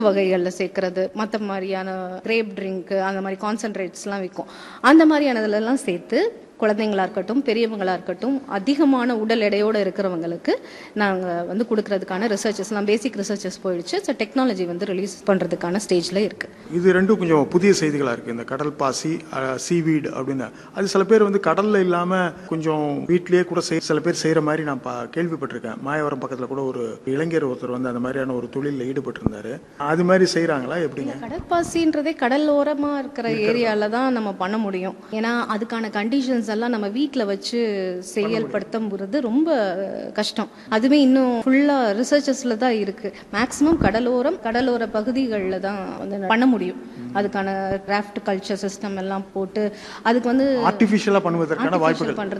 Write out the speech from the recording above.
வகைகளில் சேர்க்கறது மற்ற மாதிரியான கிரேப் ட்ரிங்க் அந்த மாதிரி கான்சன்ட்ரேட்ஸ்லாம் விற்கும் அந்த மாதிரியானதுலலாம் சேர்த்து குழந்தைங்களா இருக்கட்டும் பெரியவங்களா இருக்கட்டும் அதிகமான உடல் எடையோடு இருக்கிறவங்களுக்கு நாங்கள் வந்து கொடுக்கறதுக்கான ரிசர்ச்சஸ்லாம் பேசிக் ரிசர்ச்சஸ் போயிடுச்சு ஸோ டெக்னாலஜி வந்து ரிலீஸ் பண்ணுறதுக்கான ஸ்டேஜில் இருக்குது இது ரெண்டும் கொஞ்சம் புதிய செய்திகளாக இருக்குது இந்த கடல் பாசி சீவீட் அப்படின்னு அது சில பேர் வந்து கடலில் இல்லாமல் கொஞ்சம் வீட்டிலேயே கூட செய் சில பேர் செய்கிற மாதிரி நான் பா கேள்விப்பட்டிருக்கேன் மாயவரம் பக்கத்தில் கூட ஒரு இளைஞர் ஒருத்தர் வந்து அந்த மாதிரியான ஒரு தொழிலில் ஈடுபட்டிருந்தாரு அது மாதிரி செய்கிறாங்களா எப்படிங்க கடற்பாசின்றதே கடலோரமா இருக்கிற ஏரியால தான் நம்ம பண்ண முடியும் ஏன்னா அதுக்கான கண்டிஷன்ஸ் எல்லாம் நம்ம வீட்டில் வச்சு செயல்படுத்தும்போது ரொம்ப கஷ்டம் அதுவே இன்னும் ஃபுல்லா ரிசர்ச்சஸ்ல தான் இருக்கு மேக்ஸிமம் கடலோரம் கடலோர பகுதிகளில் தான் வந்து பண்ண முடியும் அதுக்கான கிராஃப்ட் கல்ச்சர் சிஸ்டம் எல்லாம் போட்டு அதுக்கு வந்து ஆர்டிஃபிஷியலாக பண்ணுவதற்கான artificial வாய்ப்புகள் பண்றது